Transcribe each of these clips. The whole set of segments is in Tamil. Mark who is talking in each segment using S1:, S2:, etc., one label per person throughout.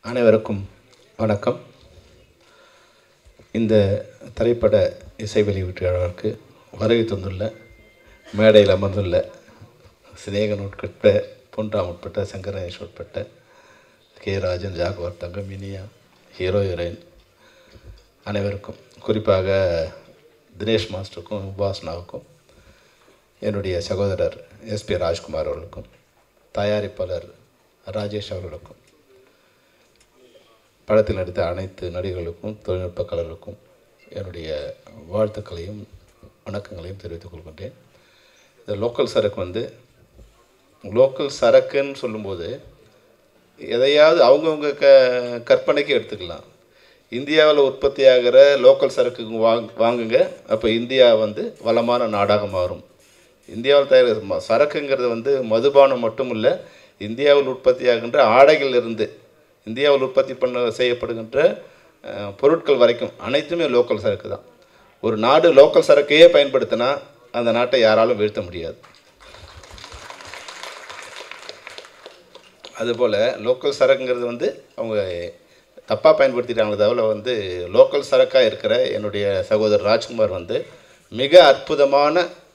S1: அனைவருக்கும் வணக்கம் இந்த திரைப்பட இசை வெளியீட்டாளருக்கு வருகை தந்துள்ள மேடையில் அமர்ந்துள்ள சிநேகன் உட்பட்ட பொன்ராம் உட்பட்ட சங்கரேஷ் உட்பட்ட K Rajan Jaguar Thangam Iniya hero heroine அனைவருக்கும் குறிப்பாக தினேஷ் மாஸ்டருக்கும் உபாசனாவுக்கும் என்னுடைய சகோதரர் எஸ்பி ராஜ்குமார் அவர்களுக்கும் தயாரிப்பாளர் ராஜேஷ் அவர்களுக்கும் படத்தில் நடித்த அனைத்து நடிகர்களுக்கும் தொழில்நுட்ப கலருக்கும் என்னுடைய வாழ்த்துக்களையும் வணக்கங்களையும் தெரிவித்துக் கொள்கின்றேன் இந்த லோக்கல் சரக்கு வந்து லோக்கல் சரக்குன்னு சொல்லும்போது எதையாவது அவங்கவுங்க க கற்பனைக்கு எடுத்துக்கலாம் இந்தியாவில் உற்பத்தி ஆகிற லோக்கல் சரக்கு வாங் வாங்குங்க அப்போ இந்தியா வந்து வளமான நாடாக மாறும் இந்தியாவில் தயார் ம- சரக்குங்கிறது வந்து மதுபானம் மட்டும் இல்லை இந்தியாவில் உற்பத்தி ஆகின்ற ஆடைகளிலிருந்து இந்தியாவில் உற்பத்தி பண்ண செய்யப்படுகின்ற அஹ், பொருட்கள் வரைக்கும் அனைத்துமே லோக்கல் சரக்கு தான் ஒரு நாடு லோக்கல் சரக்கையே பயன்படுத்தினா அந்த நாட்டை யாராலும் வீழ்த்த முடியாது அதுபோல் லோக்கல் சரக்குங்கிறது வந்து அவங்க தப்பாக பயன்படுத்திட்டாங்களே தவிர வந்து லோக்கல் சரக்காக இருக்கிற என்னுடைய சகோதரர் ராஜ்குமார் வந்து மிக அற்புதமான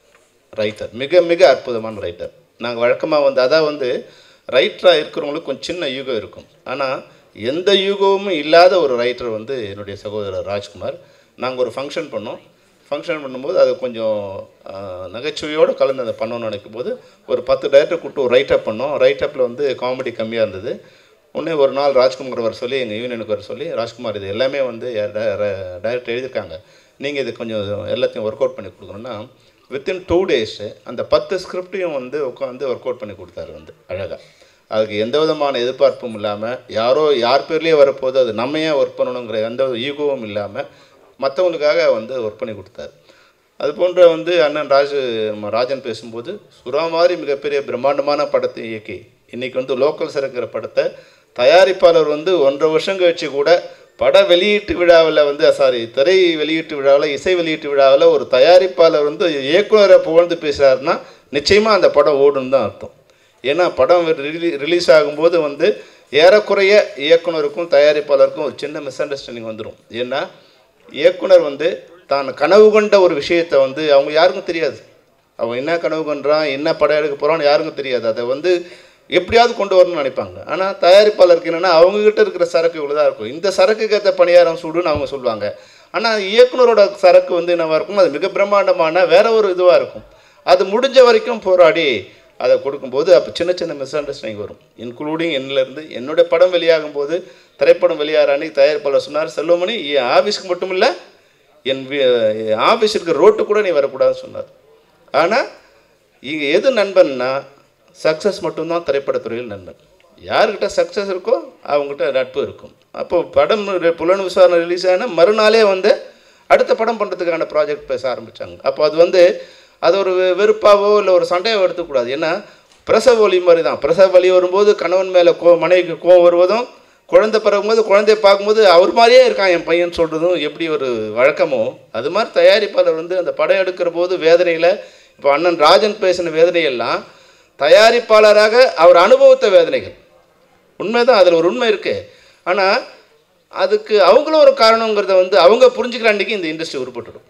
S1: ரைட்டர் மிக மிக அற்புதமான ரைட்டர் நாங்கள் வழக்கமாக வந்து அதான் வந்து ரைட்டராக இருக்கிறவங்களுக்கு கொஞ்சம் சின்ன யூகம் இருக்கும் ஆனால் எந்த யூகமும் இல்லாத ஒரு ரைட்டர் வந்து என்னுடைய சகோதரர் ராஜ்குமார் நாங்கள் ஒரு ஃபங்க்ஷன் பண்ணோம் ஃபங்க்ஷன் பண்ணும்போது அது கொஞ்சம் ஆஹ், நகைச்சுவையோடு கலந்து அதை பண்ணணும்னு நினைக்கும் போது ஒரு பத்து டைரக்டர் கூப்பிட்டு ஒரு ரைட்டப் பண்ணோம் ரைட்டப்பில் வந்து காமெடி கம்மியாக இருந்தது உடனே ஒரு நாள் ராஜ்குமார் வர சொல்லி எங்கள் யூனியனுக்கு வர சொல்லி ராஜ்குமார் இது எல்லாமே வந்து டைரக்டர் எழுதியிருக்காங்க நீங்கள் இது கொஞ்சம் எல்லாத்தையும் ஒர்க் அவுட் பண்ணி கொடுக்கணும்னா வித்தின் டூ டேஸு அந்த பத்து ஸ்கிரிப்டையும் வந்து உட்காந்து ஒர்க் அவுட் பண்ணி கொடுத்தாரு வந்து அழகாக அதுக்கு எந்த விதமான எதிர்பார்ப்பும் இல்லாமல் யாரோ யார் பேர்லேயே வரப்போது அது நம்ம ஏன் ஒர்க் பண்ணணுங்கிற எந்த ஈகோவும் இல்லாமல் மற்றவங்களுக்காக வந்து ஒர்க் பண்ணி கொடுத்தாரு அது போன்ற வந்து அண்ணன் ராஜு நம்ம ராஜன் பேசும்போது சுறா மாதிரி மிகப்பெரிய பிரம்மாண்டமான படத்தை இயக்கி இன்றைக்கி வந்து லோக்கல் சரக்குற படத்தை தயாரிப்பாளர் வந்து ஒன்றரை வருஷம் கழிச்சு கூட பட வெளியீட்டு விழாவில் வந்து சாரி திரை வெளியீட்டு விழாவில் இசை வெளியீட்டு விழாவில் ஒரு தயாரிப்பாளர் வந்து இயக்குனரை புகழ்ந்து பேசுகிறாருன்னா நிச்சயமாக அந்த படம் ஓடுன்னு தான் அர்த்தம் ஏன்னா படம் ரிலீ- ரிலீஸ் ஆகும்போது வந்து ஏறக்குறைய இயக்குனருக்கும் தயாரிப்பாளருக்கும் ஒரு சின்ன மிஸ் அண்டர்ஸ்டாண்டிங் வந்துடும் ஏன்னா இயக்குனர் வந்து தான் கனவு கொண்ட ஒரு விஷயத்தை வந்து அவங்க யாருக்கும் தெரியாது அவன் என்ன கனவு கண்டான் என்ன படம் எடுக்க போகிறான்னு யாருக்கும் தெரியாது அதை வந்து எப்படியாவது கொண்டு வரணும்னு நினைப்பாங்க ஆனால் தயாரிப்பாளருக்கு என்னென்னா அவங்கக்கிட்ட இருக்கிற சரக்கு இவ்வளோ தான் இருக்கும் இந்த சரக்குக்கு ஏற்ற பணியாரம் சூடுன்னு அவங்க சொல்லுவாங்க ஆனால் இயக்குனரோட சரக்கு வந்து என்னவாக இருக்கும் அது மிக பிரம்மாண்டமான வேற ஒரு இதுவாக இருக்கும் அது முடிஞ்ச வரைக்கும் போராடி அதை கொடுக்கும்போது அப்போ சின்ன சின்ன மிஸ் அண்டர்ஸ்டாண்டிங் வரும் இன்க்ளூடிங் என்னிலேருந்து என்னுடைய படம் வெளியாகும் போது திரைப்படம் வெளியாகிற அன்னைக்கு தயாரிப்பாளர் சொன்னார் செல்வமணி என் ஆஃபீஸ்க்கு மட்டும் இல்லை என் வீ ஆஃபீஸ் இருக்கிற ரோட்டு கூட நீ வரக்கூடாதுன்னு சொன்னார் ஆனால் இங்கே எது நண்பன்னா சக்ஸஸ் மட்டும்தான் திரைப்படத்துறையில் நண்பன் யார்கிட்ட சக்ஸஸ் இருக்கோ அவங்ககிட்ட நட்பு இருக்கும் அப்போ படம் ரி- புலன் விசாரணை ரிலீஸ் ஆன மறுநாளே வந்து அடுத்த படம் பண்ணுறதுக்கான ப்ராஜெக்ட் பேச ஆரம்பித்தாங்க அப்போ அது வந்து அது ஒரு வெ- வெறுப்பாவோ இல்லை ஒரு சண்டையோ எடுத்துக்கூடாது ஏன்னா பிரசவ வலி மாதிரி தான் பிரசவ வலி வரும்போது கணவன் மேலே கோ மனைவிக்கு கோவம் வருவதும் குழந்தை பிறகும்போது குழந்தைய பார்க்கும்போது அவர் மாதிரியே இருக்கான் என் பையன் சொல்கிறதும் எப்படி ஒரு வழக்கமோ அது மாதிரி தயாரிப்பாளர் வந்து அந்த படம் எடுக்கிற போது வேதனையில் இப்போ அண்ணன் ராஜன் பேசின வேதனையெல்லாம் தயாரிப்பாளராக அவர் அனுபவித்த வேதனைகள் உண்மைதான் அதில் ஒரு உண்மை இருக்குது ஆனால் அதுக்கு அவங்களும் ஒரு காரணங்கிறத வந்து அவங்க புரிஞ்சுக்கிற அன்றைக்கி இந்த இண்டஸ்ட்ரி உருப்பட்டுடும்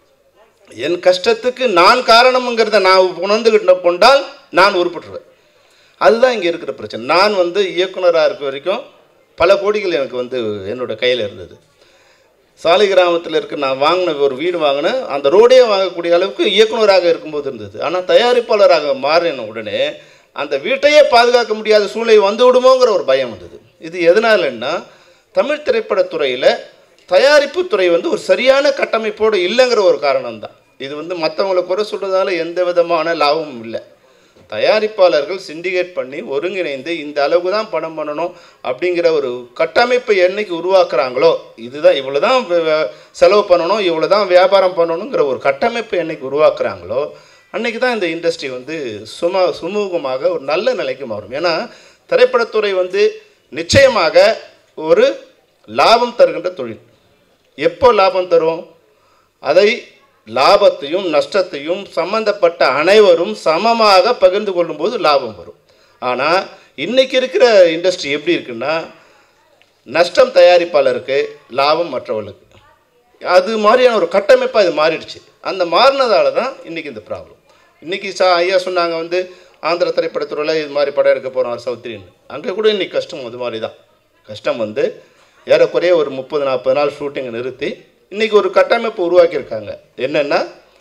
S1: என் கஷ்டத்துக்கு நான் காரணம்ங்கிறத நான் உணர்ந்துகிட்ட கொண்டால் நான் உருப்பட்டுருவேன் அதுதான் இங்கே இருக்கிற பிரச்சனை நான் வந்து இயக்குனராக இருக்க வரைக்கும் பல கோடிகள் எனக்கு வந்து என்னோட கையில் இருந்தது சாலை கிராமத்தில் இருக்க நான் வாங்கின ஒரு வீடு வாங்கினேன் அந்த ரோடே வாங்கக்கூடிய அளவுக்கு இயக்குனராக இருக்கும்போது இருந்தது ஆனால் தயாரிப்பாளராக மாறின உடனே அந்த வீட்டையே பாதுகாக்க முடியாத சூழ்நிலை வந்து விடுமோங்கிற ஒரு பயம் வந்தது இது எதனாலன்னா தமிழ் திரைப்படத்துறையில் தயாரிப்பு துறை வந்து ஒரு சரியான கட்டமைப்போடு இல்லைங்கிற ஒரு காரணம் தான் இது வந்து மற்றவங்களை குறை சொல்கிறதால எந்த விதமான லாபமும் இல்லை தயாரிப்பாளர்கள் சிண்டிகேட் பண்ணி ஒருங்கிணைந்து இந்த அளவுக்கு தான் படம் பண்ணணும் அப்படிங்கிற ஒரு கட்டமைப்பை என்னைக்கு உருவாக்குறாங்களோ இதுதான் இவ்வளோ தான் செலவு பண்ணணும் இவ்வளோ தான் வியாபாரம் பண்ணணுங்கிற ஒரு கட்டமைப்பை என்னைக்கு உருவாக்குறாங்களோ அன்னைக்கு தான் இந்த இண்டஸ்ட்ரி வந்து சும சுமூகமாக ஒரு நல்ல நிலைக்கு மாறும் ஏன்னா திரைப்படத்துறை வந்து நிச்சயமாக ஒரு லாபம் தருகின்ற தொழில் எப்போ லாபம் தரும் அதை லாபத்தையும் நஷ்டத்தையும் சம்பந்தப்பட்ட அனைவரும் சமமாக பகிர்ந்து கொள்ளும்போது லாபம் வரும் ஆனால் இன்னைக்கு இருக்கிற இண்டஸ்ட்ரி எப்படி இருக்குன்னா நஷ்டம் தயாரிப்பாளருக்கு லாபம் மற்றவர்களுக்கு அது மாதிரியான ஒரு கட்டமைப்பாக இது மாறிடுச்சு அந்த மாறினதால தான் இன்றைக்கி இந்த ப்ராப்ளம் இன்றைக்கி சா ஐயா சொன்னாங்க வந்து ஆந்திர திரைப்படத்துறையில் இது மாதிரி படம் எடுக்க போகிறோம் சௌத்ரின்னு அங்கே கூட இன்றைக்கி கஷ்டம் அது மாதிரி தான் கஷ்டம் வந்து ஏறக்குறைய ஒரு முப்பது நாற்பது நாள் ஷூட்டிங்கை நிறுத்தி இன்றைக்கி ஒரு கட்டமைப்பு உருவாக்கியிருக்காங்க என்னென்னா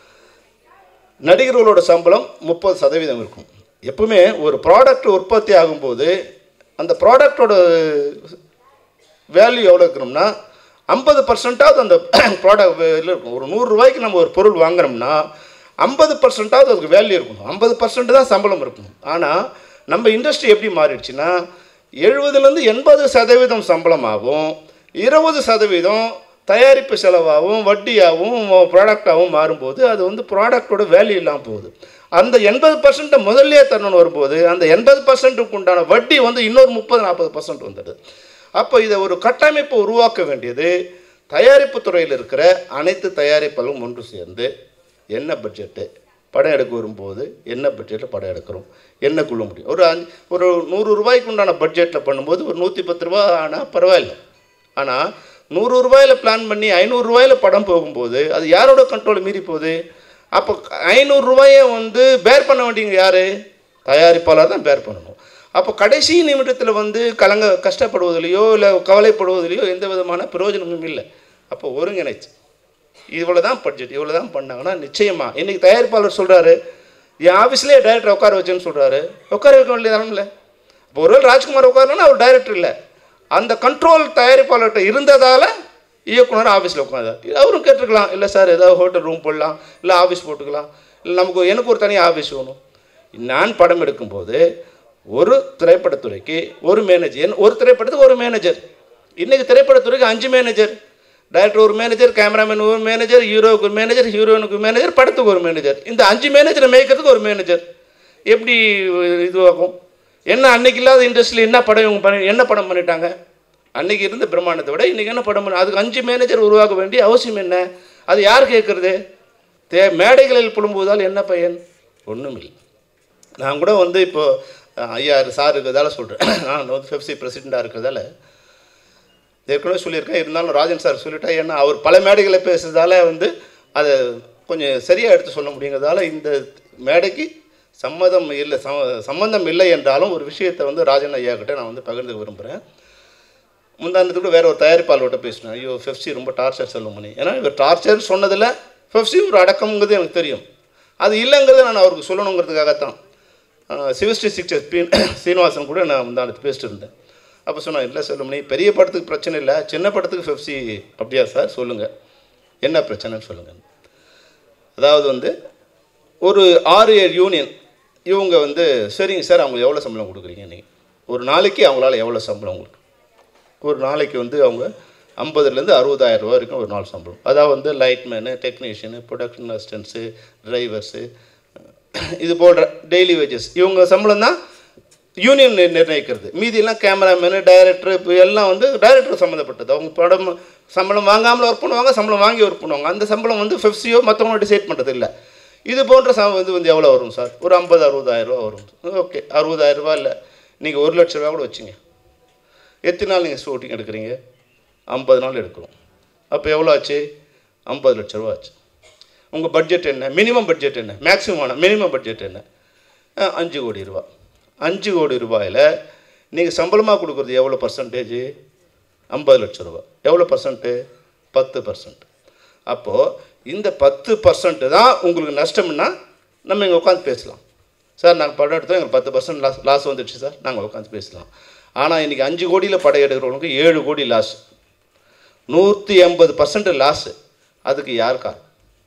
S1: நடிகர்களோட சம்பளம் முப்பது சதவீதம் இருக்கும் எப்பவுமே ஒரு ப்ராடக்ட் உற்பத்தி ஆகும்போது அந்த ப்ராடக்டோட வேல்யூ எவ்வளோ இருக்கணும்னா ஐம்பது பர்சன்டாவது அந்த ப்ராடக்ட் இருக்கும் ஒரு நூறுரூவாய்க்கு நம்ம ஒரு பொருள் வாங்குறோம்னா ஐம்பது பர்சன்டாவது அதுக்கு வேல்யூ இருக்கணும் ஐம்பது பர்சன்ட் தான் சம்பளம் இருக்கணும் ஆனால் நம்ம இண்டஸ்ட்ரி எப்படி மாறிடுச்சுன்னா எழுபதுலேருந்து எண்பது சதவீதம் சம்பளமாகவும் இருபது சதவீதம் தயாரிப்பு செலவாகவும் வட்டியாகவும் ப்ராடக்டாகவும் மாறும்போது அது வந்து ப்ராடக்டோட வேல்யூ இல்லாமல் போகுது அந்த எண்பது பர்சன்ட்டை முதல்லே தரணும்னு வரும்போது அந்த எண்பது பர்சன்ட்டுக்கு உண்டான வட்டி வந்து இன்னொரு முப்பது நாற்பது பர்சன்ட் வந்துடுது அப்போ இதை ஒரு கட்டமைப்பை உருவாக்க வேண்டியது தயாரிப்பு துறையில் இருக்கிற அனைத்து தயாரிப்பாளரும் ஒன்று சேர்ந்து என்ன பட்ஜெட்டு படம் எடுக்க வரும்போது என்ன பட்ஜெட்டில் படம் எடுக்கிறோம் என்ன கொள்ள முடியும் ஒரு அஞ்சு ஒரு நூறு ரூபாய்க்கு உண்டான பட்ஜெட்டில் பண்ணும்போது ஒரு நூற்றி பத்து ரூபா ஆனால் பரவாயில்ல ஆனால் நூறு ரூபாயில் பிளான் பண்ணி ஐநூறுரூவாயில் படம் போகும்போது அது யாரோட கண்ட்ரோல் மீறி போகுது அப்போ ஐநூறுரூவாயை வந்து பேர் பண்ண வேண்டியவங்க யார் தயாரிப்பாளர் தான் பேர் பண்ணணும் அப்போ கடைசி நிமிடத்தில் வந்து கலங்க கஷ்டப்படுவதிலையோ இல்லை கவலைப்படுவதிலையோ எந்த விதமான பிரயோஜனமும் இல்லை அப்போ ஒருங்கிணைச்சு இவ்வளோ தான் பட்ஜெட் இவ்வளோ தான் பண்ணாங்கன்னா நிச்சயமாக இன்றைக்கி தயாரிப்பாளர் சொல்கிறாரு என் ஆஃபீஸ்லேயே டைரக்டர் உட்கார வச்சேன்னு சொல்கிறாரு உட்கார வைக்க வேண்டியதானே இல்லை இப்போ ஒருவேளை ராஜ்குமார் உட்காரனா அவர் டைரக்டர் இல்லை அந்த கண்ட்ரோல் தயாரிப்பாளர்கிட்ட இருந்ததால் இயக்குனர் ஆஃபீஸில் உட்காந்தார் அவரும் கேட்டிருக்கலாம் இல்லை சார் ஏதாவது ஹோட்டல் ரூம் போடலாம் இல்லை ஆஃபீஸ் போட்டுக்கலாம் இல்லை நமக்கு எனக்கு ஒரு தனி ஆஃபீஸ் வேணும் நான் படம் எடுக்கும்போது ஒரு திரைப்படத்துறைக்கு ஒரு மேனேஜர் ஒரு திரைப்படத்துக்கு ஒரு மேனேஜர் இன்றைக்கி திரைப்படத்துறைக்கு அஞ்சு மேனேஜர் டைரக்டர் ஒரு மேனேஜர் கேமராமேன் ஒரு மேனேஜர் ஹீரோவுக்கு ஒரு மேனேஜர் ஹீரோயினுக்கு மேனேஜர் படத்துக்கு ஒரு மேனேஜர் இந்த அஞ்சு மேனேஜரை மேய்க்கிறதுக்கு ஒரு மேனேஜர் எப்படி இதுவாகும் என்ன அன்னைக்கு இல்லாத இண்டஸ்ட்ரியில் என்ன படம் இவங்க பண்ணி என்ன படம் பண்ணிட்டாங்க அன்னைக்கு இருந்த பிரமாண்டத்தை விட இன்றைக்கி என்ன படம் பண்ண அதுக்கு அஞ்சு மேனேஜர் உருவாக்க வேண்டிய அவசியம் என்ன அது யார் கேட்குறது தே மேடைகளில் புழும்புவதால் என்ன பயன் ஒன்றும் இல்லை நான் கூட வந்து இப்போது ஐயா சார் இருக்கிறதால சொல்கிறேன் நான் வந்து ஃபெப்சி பிரசிடெண்ட்டாக இருக்கிறதால ஏற்கனவே சொல்லியிருக்கேன் இருந்தாலும் ராஜன் சார் சொல்லிட்டா ஏன்னா அவர் பல மேடைகளை பேசுறதால வந்து அதை கொஞ்சம் சரியாக எடுத்து சொல்ல முடியுங்கிறதால இந்த மேடைக்கு சம்மதம் இல்லை சம சம்மந்தம் இல்லை என்றாலும் ஒரு விஷயத்தை வந்து ராஜன் ஐயா கிட்ட நான் வந்து பகிர்ந்து விரும்புகிறேன் முந்தானத்துக்கு கூட வேற ஒரு தயாரிப்பாளர்கிட்ட பேசினேன் ஐயோ ஃபெஃப்சி ரொம்ப டார்ச்சர் சொல்லும் மணி ஏன்னா இவர் டார்ச்சர் சொன்னதில் ஃபெஃப்சி ஒரு அடக்கம்ங்கிறது எனக்கு தெரியும் அது இல்லைங்கிறத நான் அவருக்கு சொல்லணுங்கிறதுக்காகத்தான் சிவஸ்ரீ சிக்டர் பி சீனிவாசன் கூட நான் முந்தானத்து பேசிட்டு இருந்தேன் அப்போ சொன்னேன் இல்லை சொல்லுமணி பெரிய படத்துக்கு பிரச்சனை இல்லை சின்ன படத்துக்கு ஃபெஃப்சி அப்படியா சார் சொல்லுங்கள் என்ன பிரச்சனைன்னு சொல்லுங்கள் அதாவது வந்து ஒரு ஆறு ஏழு யூனியன் இவங்க வந்து சரிங்க சார் அவங்க எவ்வளோ சம்பளம் கொடுக்குறீங்க நீங்கள் ஒரு நாளைக்கு அவங்களால எவ்வளோ சம்பளம் உங்களுக்கு ஒரு நாளைக்கு வந்து அவங்க ஐம்பதுலேருந்து அறுபதாயிரம் ரூபா வரைக்கும் ஒரு நாள் சம்பளம் அதாவது வந்து lightman technician production assistants drivers இது போன்ற டெய்லி வேஜஸ் இவங்க சம்பளம் தான் யூனியன் நி- நிர்ணயிக்கிறது மீதியெல்லாம் கேமராமேனு டைரக்டர் இப்போ எல்லாம் வந்து டைரக்டர் சம்மந்தப்பட்டது அவங்க படம் சம்பளம் வாங்காமல் ஒர்க் பண்ணுவாங்க சம்பளம் வாங்கி ஒர்க் பண்ணுவாங்க அந்த சம்பளம் வந்து ஃபெஃப்சியோ மற்றவங்க டிசைட் பண்ணுறது இல்லை இது போன்ற சம் இது வந்து எவ்வளோ வரும் சார் ஒரு ஐம்பது அறுபதாயிரம் ரூபா வரும் ஓகே அறுபதாயிரம் ரூபா இல்லை நீங்கள் ஒரு லட்ச ரூபா கூட வச்சுங்க எத்தனை நாள் நீங்கள் ஷூட்டிங் எடுக்கிறீங்க ஐம்பது நாள் எடுக்கிறோம் அப்போ எவ்வளோ ஆச்சு ஐம்பது லட்ச ரூபா ஆச்சு உங்கள் பட்ஜெட் என்ன மினிமம் பட்ஜெட் என்ன மேக்ஸிமம் ஆனால் மினிமம் பட்ஜெட் என்ன அஹ், அஞ்சு கோடி ரூபா அஞ்சு கோடி ரூபாயில் நீங்கள் சம்பளமாக கொடுக்குறது எவ்வளோ பர்சன்டேஜ் ஐம்பது லட்ச ரூபா எவ்வளோ பர்சன்ட்டு பத்து பர்சன்ட் அப்போது இந்த பத்து பர்சன்ட் தான் உங்களுக்கு நஷ்டம்னா நம்ம இங்கே உட்காந்து பேசலாம் சார் நாங்கள் படம் எடுத்தோம் எங்களுக்கு பத்து பர்சன்ட் லாஸ் லாஸ் வந்துடுச்சு சார் நாங்கள் உட்காந்து பேசலாம் ஆனால் இன்றைக்கி அஞ்சு கோடியில் படம் எடுக்கிறவங்களுக்கு ஏழு கோடி லாஸ் நூற்றி எண்பது பர்சன்ட் லாஸு அதுக்கு யார் காரணம்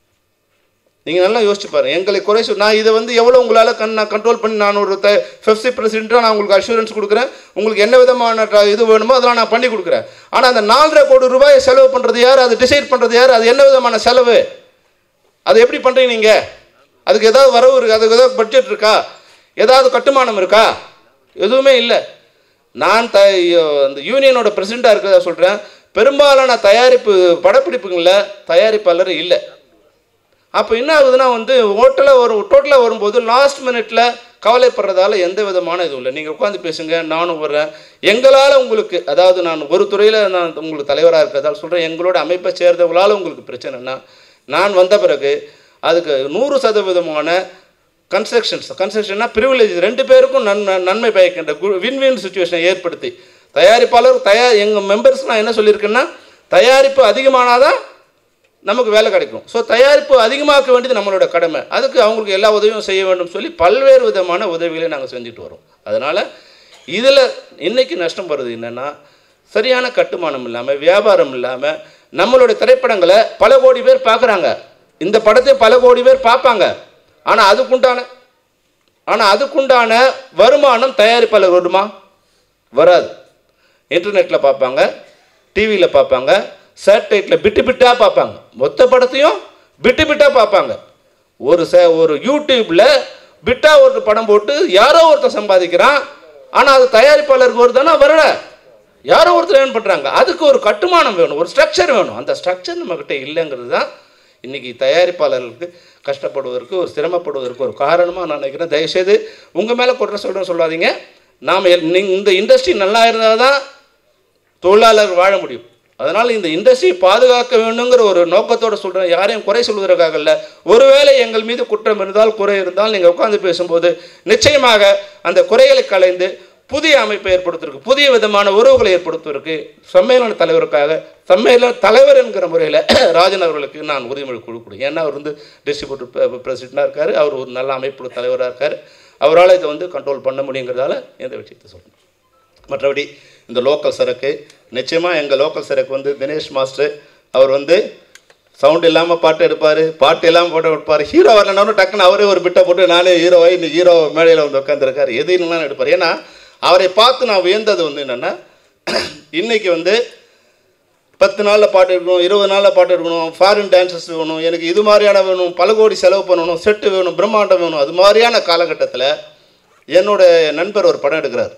S1: நீங்கள் நல்லா யோசிச்சு பாருங்க எங்களை குறை சொல் நான் இதை வந்து எவ்வளோ உங்களால் கண் நான் கண்ட்ரோல் பண்ணி நான் ஒரு த ஃபெஃப்சி பிரசிடெண்ட்டாக நான் உங்களுக்கு அஷூரன்ஸ் கொடுக்குறேன் உங்களுக்கு என்ன விதமான ட- இது வேணுமோ அதெல்லாம் நான் பண்ணி கொடுக்குறேன் ஆனால் அந்த நாலரை கோடி ரூபாயை செலவு பண்ணுறது யார் அதை டிசைட் பண்ணுறது யார் அது என்ன விதமான செலவு அது எப்படி பண்ணுறீங்க நீங்கள் அதுக்கு ஏதாவது வரவு இருக்குது அதுக்கு ஏதாவது பட்ஜெட் இருக்கா ஏதாவது கட்டுமானம் இருக்கா எதுவுமே இல்லை நான் த அந்த யூனியனோட பிரசிடெண்ட்டாக இருக்கிறதா சொல்கிறேன் பெரும்பாலான தயாரிப்பு படப்பிடிப்புங்களில் தயாரிப்பாளர் இல்லை அப்போ என்ன ஆகுதுன்னா வந்து ஹோட்டலில் வரும் டோட்டலாக வரும்போது லாஸ்ட் மினிட்ல கவலைப்படுறதால எந்த விதமான இதுவும் இல்லை நீங்கள் உட்காந்து பேசுங்க நானும் வர்றேன் எங்களால் உங்களுக்கு அதாவது நான் ஒரு துறையில் நான் உங்களுக்கு தலைவராக இருக்கிறதால சொல்கிறேன் எங்களோட அமைப்பை சேர்ந்தவங்களால் உங்களுக்கு பிரச்சனைனா நான் வந்த பிறகு அதுக்கு நூறு சதவீதமான கன்ஸ்ட்ரக்ஷன்ஸ் கன்ஸ்ட்ரக்ஷன்னா ப்ரிவிலேஜ் ரெண்டு பேருக்கும் நன்மை நன்மை பயக்கின்ற வின் வின் சுச்சுவேஷனை ஏற்படுத்தி தயாரிப்பாளர் தயார் எங்கள் மெம்பர்ஸ் நான் என்ன சொல்லியிருக்கேன்னா தயாரிப்பு அதிகமானாதான் நமக்கு வேலை கிடைக்கும் ஸோ தயாரிப்பு அதிகமாக்க வேண்டியது நம்மளோட கடமை அதுக்கு அவங்களுக்கு எல்லா உதவியும் செய்ய வேண்டும் சொல்லி பல்வேறு விதமான உதவிகளை நாங்கள் செஞ்சுட்டு வரோம் அதனால் இதில் இன்னைக்கு நஷ்டம் வருது என்னென்னா சரியான கட்டுமானம் இல்லாமல் வியாபாரம் இல்லாமல் நம்மளுடைய திரைப்படங்களை பல கோடி பேர் பார்க்குறாங்க இந்த படத்தை பல கோடி பேர் பார்ப்பாங்க ஆனால் அதுக்குண்டான ஆனால் அதுக்குண்டான வருமானம் தயாரிப்பாளர் வருமா வராது இன்டர்நெட்டில் பார்ப்பாங்க டிவியில் பார்ப்பாங்க சேட்டலைட்டில் பிட்டு பிட்டாக பார்ப்பாங்க மொத்த படத்தையும் பிட்டு பிட்டாக பார்ப்பாங்க ஒரு ச ஒரு யூடியூப்பில் பிட்டாக ஒரு படம் போட்டு யாரோ ஒருத்தன் சம்பாதிக்கிறான் ஆனால் அது தயாரிப்பாளருக்கு வருதானா வரல யாரோ ஒருத்தர் ஏன் பண்ணுறாங்க அதுக்கு ஒரு கட்டுமானம் வேணும் ஒரு ஸ்ட்ரக்சர் வேணும் அந்த ஸ்ட்ரக்சர் நம்மக்கிட்ட இல்லைங்கிறது தான் இன்றைக்கி தயாரிப்பாளர்களுக்கு கஷ்டப்படுவதற்கு ஒரு சிரமப்படுவதற்கு ஒரு காரணமாக நான் நினைக்கிறேன் தயவுசெய்து உங்கள் மேலே குற்றம் சொல்கிறேன் சொல்லாதீங்க நாம் இந்த இண்டஸ்ட்ரி நல்லா இருந்தால் தான் தொழிலாளர் வாழ முடியும் அதனால் இந்த இண்டஸ்ட்ரியை பாதுகாக்க வேண்டுங்கிற ஒரு நோக்கத்தோடு சொல்கிறேன் யாரையும் குறை சொல்வதற்காக இல்லை ஒருவேளை எங்கள் மீது குற்றம் இருந்தால் குறை இருந்தால் நீங்கள் உட்காந்து பேசும்போது நிச்சயமாக அந்த குறைகளை கலைந்து புதிய அமைப்பை ஏற்படுத்துவதற்கு புதிய விதமான உறவுகளை ஏற்படுத்துவதற்கு சம்மேளன தலைவருக்காக சம்மேளன தலைவர் என்கிற முறையில் ராஜன் அவர்களுக்கு நான் உறுதிமொழி கொடுக்கணும் ஏன்னா அவர் வந்து டிஸ்ட்ரிபியூட்டர் பிரசிடெண்ட்டாக இருக்கார் அவர் ஒரு நல்ல அமைப்பு தலைவராக இருக்கார் அவரால் இதை வந்து கண்ட்ரோல் பண்ண முடியுங்கிறதால இந்த விஷயத்தை சொல்கிறேன் மற்றபடி இந்த லோக்கல் சரக்கு நிச்சயமாக எங்கள் லோக்கல் சரக்கு வந்து தினேஷ் மாஸ்டர் அவர் வந்து சவுண்ட் இல்லாமல் பாட்டு எடுப்பார் பாட்டு இல்லாமல் பாட்டு எடுப்பார் ஹீரோ வரலனாலும் டக்குன்னு அவரே ஒரு பிட்டை போட்டு நானே ஹீரோவை இந்த ஹீரோ மேடையில் வந்து உட்காந்துருக்காரு எது இல்லைனாலும் எடுப்பார் ஏன்னா அவரை பார்த்து நான் வியந்தது வந்து என்னென்னா இன்னைக்கு வந்து பத்து நாளில் பாட்டு எடுக்கணும் இருபது நாளில் பாட்டு எடுக்கணும் ஃபாரின் டான்சர்ஸ் வேணும் எனக்கு இது மாதிரியான வேணும் பல கோடி செலவு பண்ணணும் செட்டு வேணும் பிரம்மாண்டம் வேணும் அது மாதிரியான காலகட்டத்தில் என்னோட நண்பர் ஒரு படம் எடுக்கிறார்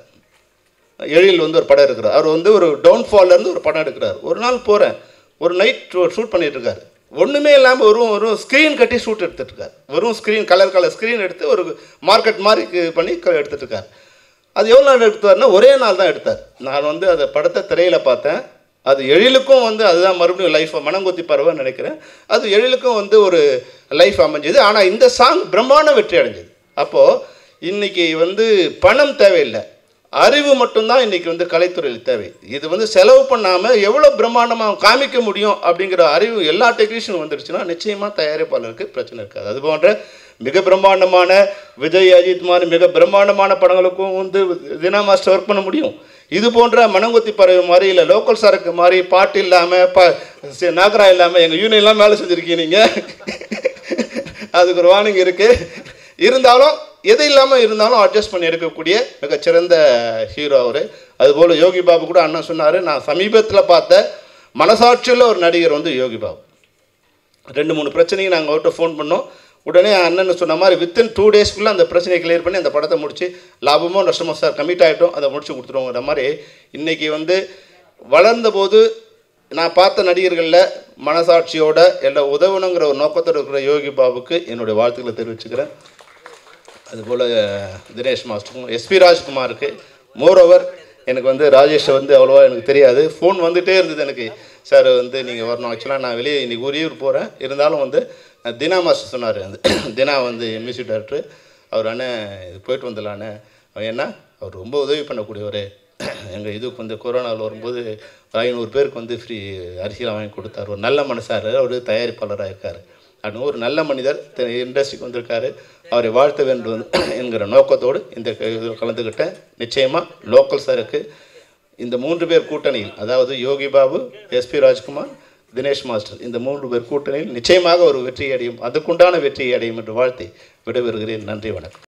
S1: எழில் வந்து ஒரு படம் எடுக்கிறார் அவர் வந்து ஒரு டவுன்ஃபால்லேருந்து ஒரு படம் எடுக்கிறார் ஒரு நாள் போகிறேன் ஒரு நைட் ஷூட் பண்ணிட்டு இருக்காரு ஒன்றுமே இல்லாமல் வெறும் வெறும் ஸ்க்ரீன் கட்டி ஷூட் எடுத்துட்டு இருக்காரு வெறும் ஸ்க்ரீன் கலர் கலர் ஸ்க்ரீன் எடுத்து ஒரு மார்க்கெட் மாதிரி கு- பண்ணி க- எடுத்துட்டு இருக்காரு அது எவ்வளோ நாள் எடுத்தாருன்னா ஒரே நாள் தான் எடுத்தார் நான் வந்து அந்த படத்தை திரையில் பார்த்தேன் அது எழிலுக்கும் வந்து அதுதான் மறுபடியும் லைஃப் மனங்கொத்தி பறவைன்னு நினைக்கிறேன் அது எழிலுக்கும் வந்து ஒரு லைஃப் அமைஞ்சது ஆனால் இந்த சாங் பிரம்மாண்ட வெற்றி அடைஞ்சது அப்போது இன்னைக்கு வந்து பணம் தேவையில்லை அறிவு மட்டும்தான் இன்னைக்கு வந்து கலைத்துறையில் தேவை இது வந்து செலவு பண்ணாமல் எவ்வளோ பிரம்மாண்டமாக காமிக்க முடியும் அப்படிங்கிற அறிவு எல்லா டெக்னீஷியனும் வந்துடுச்சுன்னா நிச்சயமாக தயாரிப்பாளருக்கு பிரச்சனை இருக்காது அது போன்ற மிக பிரம்மாண்டமான விஜய் அஜித் மாதிரி மிக பிரம்மாண்டமான படங்களுக்கும் வந்து தினா மாஸ்டர் ஒர்க் பண்ண முடியும் இது போன்ற மனங்கொத்தி பறவை மாதிரி இல்லை லோக்கல் சரக்கு மாதிரி பாட்டு இல்லாமல் ப சி- நாகரா இல்லாமல் எங்கள் யூனியன்லாம் வேலை செஞ்சுருக்கீங்க நீங்கள் அதுக்கு ஒரு வார்னிங் இருக்குது இருந்தாலும் எது இல்லாமல் இருந்தாலும் அட்ஜஸ்ட் பண்ணி எடுக்கக்கூடிய மிகச்சிறந்த ஹீரோ அவர் அதுபோல் யோகி பாபு கூட அண்ணன் சொன்னார் நான் சமீபத்தில் பார்த்த மனசாட்சியுள்ள ஒரு நடிகர் வந்து யோகி பாபு ரெண்டு மூணு பிரச்சனைக்கு நாங்கள் அவர்கிட்ட ஃபோன் பண்ணோம் உடனே அண்ணன் சொன்ன மாதிரி வித்தின் டூ டேஸ்க்குள்ளே அந்த பிரச்சனையை கிளியர் பண்ணி அந்த படத்தை முடிச்சு லாபமோ நஷ்டமோ சார் கமிட் ஆகிட்டோம் அதை முடிச்சு கொடுத்துருவோங்கிற மாதிரி இன்றைக்கி வந்து வளர்ந்தபோது நான் பார்த்த நடிகர்களில் மனசாட்சியோட எல்லாம் உதவணுங்கிற ஒரு நோக்கத்தோடு இருக்கிற யோகி பாபுக்கு என்னுடைய வாழ்த்துக்களை தெரிவிச்சுக்கிறேன் அதுபோல் தினேஷ் மாஸ்டருக்கும் எஸ்பி ராஜ்குமாருக்கு மோரோவர் எனக்கு வந்து ராஜேஷ் வந்து அவ்வளோவா எனக்கு தெரியாது ஃபோன் வந்துகிட்டே இருந்தது எனக்கு சார் வந்து நீங்கள் வரணும் ஆக்சுவலாக நான் வெளியே இன்றைக்கி ஊரியூர் போகிறேன் இருந்தாலும் வந்து அஹ், தினா மாஸ்டர் சொன்னார் அந்த தினா வந்து மியூசிக் டைரக்டர் அவர் அண்ணன் இது போயிட்டு வந்துடலான்னு அவன் என்ன அவர் ரொம்ப உதவி பண்ணக்கூடியவர் எங்கள் இதுக்கு வந்து கொரோனாவில் வரும்போது ஒரு ஐநூறு பேருக்கு வந்து ஃப்ரீ அரிசிலாம் வாங்கி கொடுத்தாரு ஒரு நல்ல மனசார் அவர் தயாரிப்பாளராக இருக்கார் அப்படின்னு ஒரு நல்ல மனிதர் இண்டஸ்ட்ரிக்கு வந்திருக்காரு அவரை வாழ்த்த வேண்டும் என்கிற நோக்கத்தோடு இந்த க- இதில் கலந்துக்கிட்டேன் நிச்சயமாக லோக்கல் சருக்கு இந்த மூன்று பேர் கூட்டணியில் அதாவது யோகி பாபு எஸ்பி ராஜ்குமார் தினேஷ் மாஸ்டர் இந்த மூன்று பேர் கூட்டணியில் நிச்சயமாக ஒரு வெற்றி அடையும் அதுக்குண்டான வெற்றி அடையும் என்று வாழ்த்தி விடைபெறுகிறேன் நன்றி வணக்கம்